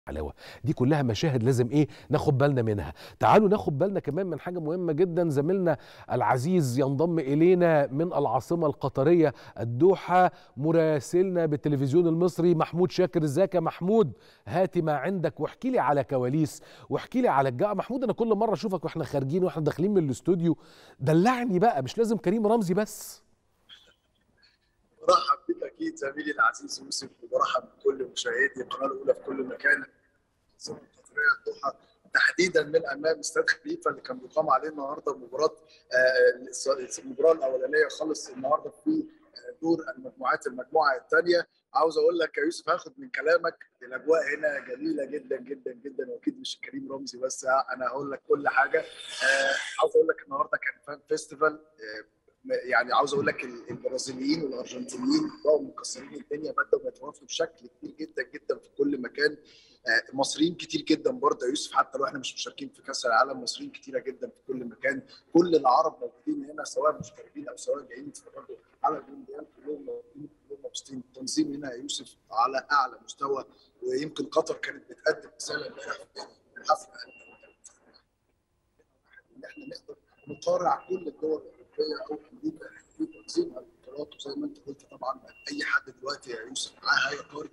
حلاوه دي كلها مشاهد لازم ايه ناخد بالنا منها تعالوا ناخد بالنا كمان من حاجه مهمه جدا زميلنا العزيز ينضم الينا من العاصمه القطريه الدوحه مراسلنا بالتلفزيون المصري محمود شاكر ازيك يا محمود هاتي ما عندك واحكي لي على كواليس واحكي لي على الجو محمود انا كل مره اشوفك واحنا خارجين واحنا داخلين من الاستوديو دلعني بقى مش لازم كريم رمزي بس برحب بك اكيد زميلي العزيز يوسف وبرحب بكل مشاهدي القناه الاولى في كل مكان العاصمه القطريه الدوحه تحديدا من امام استاد خليفه اللي كان بيقام عليه النهارده مباراه المباراه الاولانيه خلص النهارده في دور المجموعات المجموعه الثانيه عاوز اقول لك يا يوسف هاخد من كلامك الاجواء هنا جميله جدا جدا جدا واكيد مش كريم رمزي بس انا هقول لك كل حاجه عاوز اقول لك النهارده كان فان فيستيفال يعني عاوز اقول لك البرازيليين والارجنتينيين بقوا مكسرين الدنيا بداوا يتوافقوا بشكل كبير جدا جدا في كل مكان مصريين كتير جدا برضه يا يوسف حتى لو احنا مش مشاركين في كاس العالم مصريين كتيره جدا في كل مكان كل العرب موجودين هنا سواء مشتركين او سواء جايين يتفرجوا على المونديال كلهم موجودين كلهم مبسوطين التنظيم هنا يا يوسف على اعلى مستوى ويمكن قطر كانت بتقدم رساله امبارح في الحفله ان احنا نقدر نقارع كل الدول الاوروبيه او امريكا في تنظيم البطولات وزي ما انت قلت طبعا اي حد دلوقتي يا يوسف معاه هيئه طارئ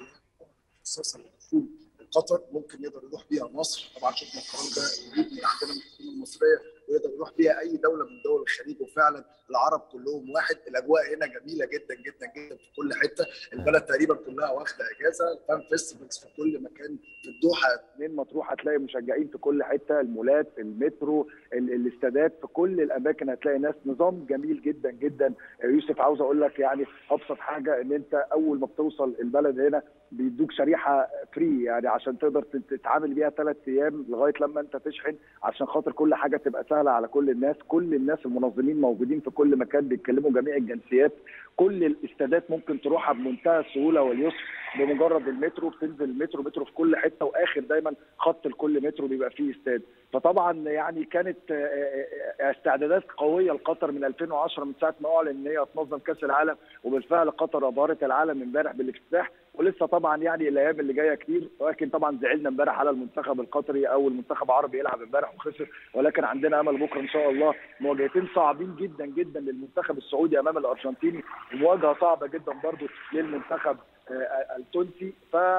اساسا للدخول قطر ممكن يقدر يروح بيها مصر طبعا شفنا القرار ده جديد من عندنا من الحكومه المصريه ويقدر يروح بيها اي دوله من دول الخليج وفعلا العرب كلهم واحد الاجواء هنا جميله جدا جدا جدا في كل حته البلد تقريبا كلها واخده اجازه فان فيستيفالز في كل مكان في الدوحه من مطروح هتلاقي مشجعين في كل حته المولات المترو الاستادات في كل الاماكن هتلاقي ناس نظام جميل جدا جدا يوسف عاوز اقول لك يعني ابسط حاجه ان انت اول ما بتوصل البلد هنا بيدوك شريحه فري يعني عشان تقدر تتعامل بيها ثلاث ايام لغايه لما انت تشحن عشان خاطر كل حاجه تبقى سهله على كل الناس كل الناس المنظمين موجودين في كل مكان بيتكلموا جميع الجنسيات كل الاستادات ممكن تروحها بمنتهى السهوله واليسر بمجرد المترو بتنزل المترو مترو في كل حته واخر دايما خط لكل مترو بيبقى فيه استاد فطبعا يعني كانت استعدادات قويه لقطر من 2010 من ساعه ما اعلن ان هي هتنظم كاس العالم وبالفعل قطر ابهرت العالم امبارح بالافتتاح ولسه طبعا يعني الايام اللي جايه كتير ولكن طبعا زعلنا امبارح على المنتخب القطري او المنتخب العربي يلعب امبارح وخسر ولكن عندنا امل بكره ان شاء الله مواجهتين صعبين جدا جدا للمنتخب السعودي امام الارجنتيني ومواجهه صعبه جدا برضو للمنتخب التونسي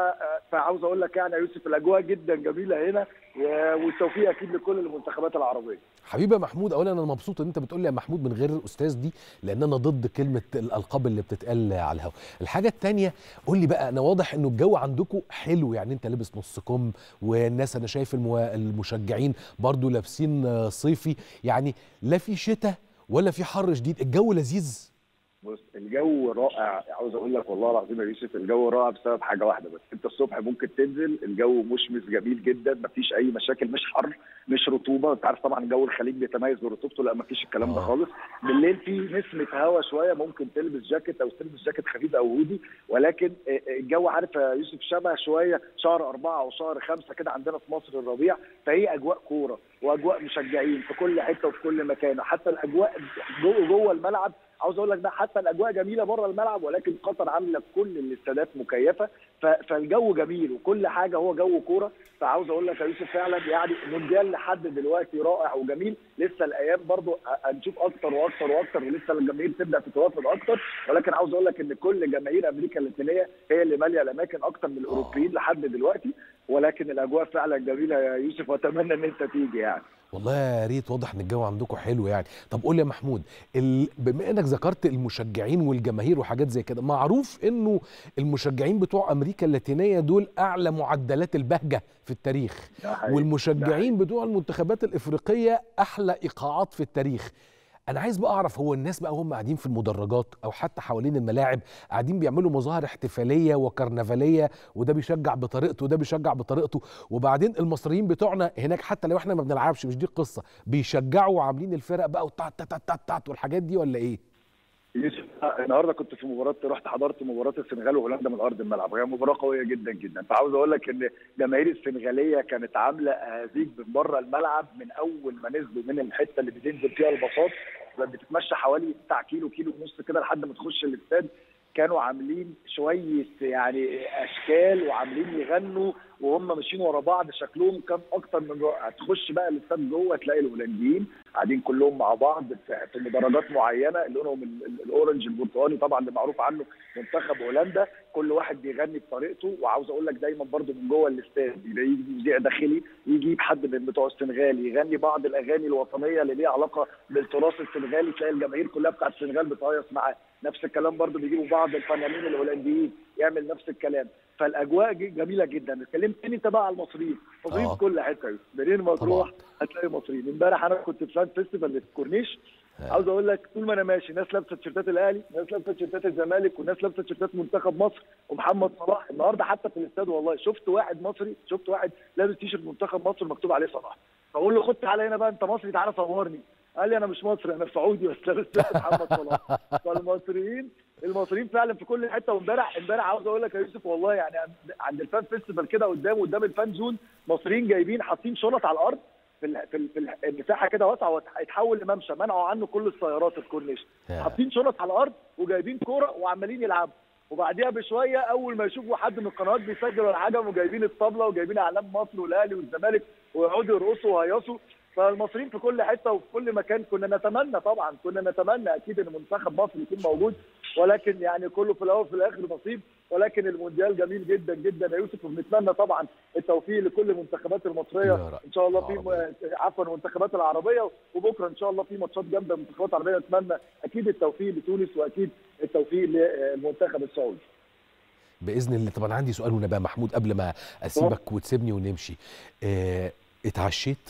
فعاوز اقول لك يعني يا يوسف الاجواء جدا جميله هنا والتوفيق اكيد لكل المنتخبات العربيه. حبيبي يا محمود اولا انا مبسوط ان انت بتقول لي يا محمود من غير الاستاذ دي لان انا ضد كلمه الالقاب اللي بتتقال على الهواء. الحاجه الثانيه قول لي بقى انا واضح انه الجو عندكم حلو يعني انت لابس نص كم والناس انا شايف المو... المشجعين برضو لابسين صيفي يعني لا في شتاء ولا في حر شديد الجو لذيذ بص الجو رائع عاوز اقول لك والله العظيم يا يوسف الجو رائع بسبب حاجه واحده بس انت الصبح ممكن تنزل الجو مشمس جميل جدا مفيش اي مشاكل مش حر مش رطوبه انت عارف طبعا جو الخليج بيتميز برطوبته لا مفيش الكلام ده خالص بالليل في نسمه هواء شويه ممكن تلبس جاكيت او تلبس جاكيت خفيف او هودي ولكن الجو عارف يا يوسف شبه شويه شهر أربعة او شهر خمسة كده عندنا في مصر الربيع فهي اجواء كوره واجواء مشجعين في كل حته وفي كل مكان حتى الاجواء جوه جوه الملعب عاوز اقول لك ده حتى الاجواء جميله بره الملعب ولكن قطر عامله كل الاستادات مكيفه فالجو جميل وكل حاجه هو جو كوره فعاوز اقول لك يا يوسف فعلا يعني مونديال لحد دلوقتي رائع وجميل لسه الايام برضو هنشوف اكتر واكتر واكتر ولسه الجماهير تبدا تتوافد اكتر ولكن عاوز اقول لك ان كل جماهير امريكا اللاتينيه هي اللي ماليه الاماكن اكتر من الاوروبيين لحد دلوقتي ولكن الاجواء فعلا جميله يا يوسف واتمنى ان انت تيجي يعني والله يا ريت واضح ان الجو عندكم حلو يعني طب قول لي يا محمود ال... بما انك ذكرت المشجعين والجماهير وحاجات زي كده معروف انه المشجعين بتوع امريكا اللاتينيه دول اعلى معدلات البهجه في التاريخ والمشجعين بتوع المنتخبات الافريقيه احلى ايقاعات في التاريخ انا عايز بقى اعرف هو الناس بقى هم قاعدين في المدرجات او حتى حوالين الملاعب قاعدين بيعملوا مظاهر احتفاليه وكرنفاليه وده بيشجع بطريقته وده بيشجع بطريقته وبعدين المصريين بتوعنا هناك حتى لو احنا ما بنلعبش مش دي القصه بيشجعوا وعاملين الفرق بقى وتات تات تات تات والحاجات دي ولا ايه؟ يوسف النهارده كنت في مباراه رحت حضرت مباراه السنغال وهولندا من ارض الملعب وهي مباراه قويه جدا جدا فعاوز اقول لك ان جماهير السنغاليه كانت عامله اهازيج من بره الملعب من اول ما نزلوا من الحته اللي بتنزل فيها الباصات بتتمشى حوالي بتاع كيلو كيلو ونص كده لحد ما تخش الاستاد كانوا عاملين شويه يعني اشكال وعاملين يغنوا وهم ماشيين ورا بعض شكلهم كان اكتر من رائع هتخش بقى الاستاد جوه تلاقي الهولنديين قاعدين كلهم مع بعض في في مدرجات معينه لونهم ال- ال- الاورنج البرتقالي طبعا اللي معروف عنه منتخب هولندا كل واحد بيغني بطريقته وعاوز اقول لك دايما برضو من جوه الاستاد يبقى يجي مذيع داخلي يجيب حد من بتوع السنغال يغني بعض الاغاني الوطنيه اللي ليها علاقه بالتراث السنغالي تلاقي الجماهير كلها بتاعت السنغال بتهيص معاه نفس الكلام برضو بيجيبوا بعض الفنانين الهولنديين يعمل نفس الكلام فالاجواء جي- جميله جدا اتكلمت تاني انت بقى على المصريين مصريين آه. في كل حته منين ما تروح طبعا. هتلاقي مصريين امبارح انا كنت في سان فيستيفال اللي في الكورنيش عاوز اقول لك طول ما انا ماشي ناس لابسه تيشيرتات الاهلي ناس لابسه تيشيرتات الزمالك وناس لابسه تيشيرتات منتخب مصر ومحمد صلاح النهارده حتى في الاستاد والله شفت واحد مصري شفت واحد لابس تيشيرت منتخب مصر مكتوب عليه صلاح فاقول له خد تعالى هنا بقى انت مصري تعالى صورني قال لي انا مش مصري انا سعودي بس لابس تيشيرت محمد صلاح فالمصريين المصريين فعلا في كل حته وامبارح امبارح عاوز اقول لك يا يوسف والله يعني عند- عند الفان فيستيفال كده قدام قدام الفان زون مصريين جايبين حاطين شنط على الارض في ال- في ال- في ال- المساحه كده واسعه وهيتحول لممشى منعوا عنه كل السيارات الكورنيش يا. حاطين شنط على الارض وجايبين كوره وعمالين يلعبوا وبعديها بشويه اول ما يشوفوا حد من القنوات بيسجل ولا حاجه وجايبين الطبله وجايبين اعلام مصر والاهلي والزمالك ويقعدوا يرقصوا ويهيصوا فالمصريين في كل حته وفي كل مكان كنا نتمنى طبعا كنا نتمنى اكيد ان منتخب مصر يكون موجود ولكن يعني كله في الاول وفي الاخر نصيب ولكن المونديال جميل جدا جدا يا يوسف وبنتمنى طبعا التوفيق لكل المنتخبات المصريه يا رب. ان شاء الله في عربية. عفوا المنتخبات العربيه وبكره ان شاء الله في ماتشات جامده منتخبات عربيه نتمنى اكيد التوفيق لتونس واكيد التوفيق للمنتخب السعودي باذن الله طبعا عندي سؤال هنا بقى محمود قبل ما اسيبك وتسيبني ونمشي اه اتعشيت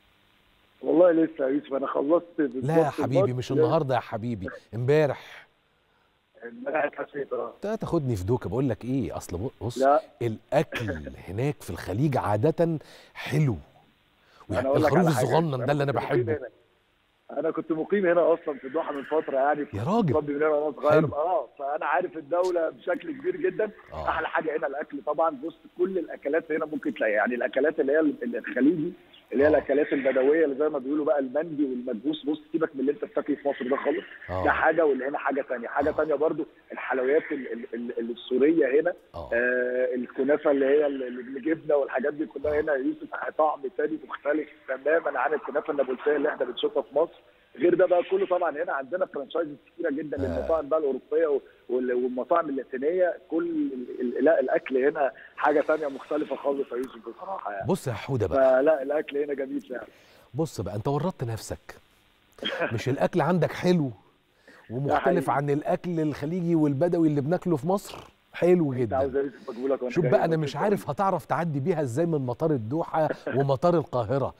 والله لسه يا يوسف انا خلصت لا بالظبط يا حبيبي الماتش. مش النهارده يا حبيبي امبارح امبارح اتحسيت اه انت تاخدني في دوكه بقول لك ايه اصل بص لا الاكل هناك في الخليج عاده حلو أنا أقول لك الخروف على حاجة. الصغنن ده اللي انا كنت مقيم بحبه هنا. انا كنت مقيم هنا اصلا في الدوحه من فتره يعني يا راجل. ربي من هنا وانا صغير حلو. اه فانا عارف الدوله بشكل كبير جدا آه. احلى حاجه هنا الاكل طبعا بص كل الاكلات هنا ممكن تلاقي يعني الاكلات اللي هي ال- الخليجي اللي هي آه. الاكلات البدويه اللي زي ما بيقولوا بقى المندي والمدبوس بص سيبك من اللي انت بتاكله في مصر ده خالص آه. ده حاجه واللي هنا حاجه ثانيه حاجه آه. ثانيه برضو الحلويات ال- ال- ال- ال- السوريه هنا اه آه الكنافه اللي هي ال- ال- الجبنه والحاجات دي كلها هنا يا يوسف طعم تاني مختلف تماما عن الكنافه النابلسيه اللي احنا بنشوفها في مصر غير ده بقى كله طبعا هنا عندنا فرانشايزز كتيره جدا آه. للمطاعم بقى الاوروبيه وال- والمطاعم اللاتينيه كل ال- ال- لا الاكل هنا حاجه تانية مختلفه خالص يا يوسف بصراحه يعني بص يا حوده بقى فلا الاكل هنا جميل فعلا بص بقى انت ورطت نفسك مش الاكل عندك حلو ومختلف حقيقي. عن الاكل الخليجي والبدوي اللي بناكله في مصر حلو انت عاوز جدا يا يوسف اجيبه لك وأنا شوف جاي بقى انا بس مش انت عارف هتعرف تعدي بيها ازاي من مطار الدوحه ومطار القاهره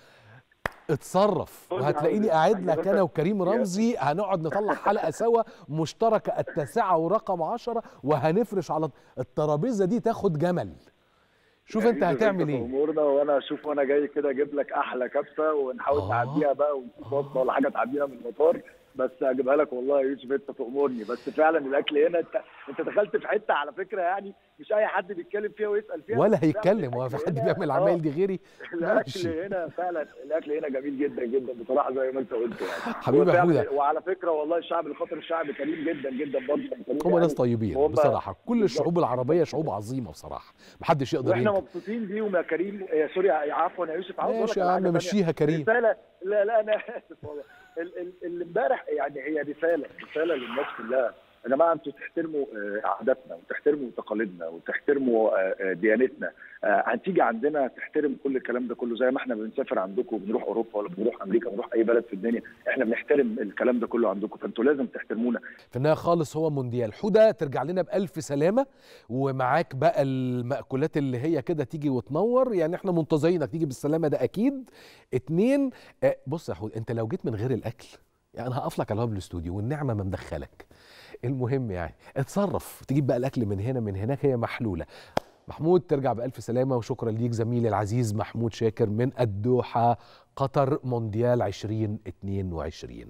اتصرف قول لي وهتلاقيني عاوز قاعد إيه؟ لك انا وكريم رمزي هنقعد نطلع حلقه سوا مشتركه التاسعه ورقم عشرة وهنفرش على الترابيزه دي تاخد جمل شوف يا انت يوسف هتعمل في ايه امورنا وانا اشوف وانا جاي كده اجيب لك احلى كبسه ونحاول آه. تعديها بقى ونشوف وصفه ولا حاجه تعديها من المطار بس اجيبها لك والله يا يوسف انت تامرني بس فعلا الاكل هنا انت انت دخلت في حته على فكره يعني مش اي حد بيتكلم فيها ويسال فيها ولا لا، هيتكلم هو في الأكل حد هنا- بيعمل آه، العمايل دي غيري الاكل ماشي. هنا فعلا الاكل هنا جميل جدا جدا بصراحه زي ما انت قلت يعني حبيبي يا وفعلا- حودة. وعلى فكره والله الشعب القطري الشعب كريم جدا جدا برضه هم ناس طيبين وهم- بصراحه كل بالظبط. الشعوب العربيه شعوب عظيمه بصراحه محدش يقدر واحنا ينكر مبسوطين بيهم يا كريم يا سوري عفوا يا يوسف عاوز أقول لك ماشي يا على عم حاجة تانية. مشيها كريم رساله لا لا انا اسف والله ال- ال- اللي امبارح يعني هي رساله رساله للناس كلها يا جماعه انتوا تحترموا آه، عاداتنا وتحترموا تقاليدنا وتحترموا آه، آه، ديانتنا آه، هتيجي عندنا تحترم كل الكلام ده كله زي ما احنا بنسافر عندكم وبنروح اوروبا ولا بنروح امريكا بنروح اي بلد في الدنيا احنا بنحترم الكلام ده كله عندكم فانتوا لازم تحترمونا في النهايه خالص هو مونديال حودة ترجع لنا بألف سلامة ومعاك بقى المأكولات اللي هي كده تيجي وتنور يعني احنا منتظرينك تيجي بالسلامة ده أكيد اتنين آه، بص يا حودة انت لو جيت من غير الأكل يعني أنا هقف لك على باب الاستوديو والنعمة ما مدخلك المهم يعني اتصرف تجيب بقى الأكل من هنا من هناك هي محلولة محمود ترجع بألف سلامة وشكرا ليك زميلي العزيز محمود شاكر من الدوحة قطر مونديال 2022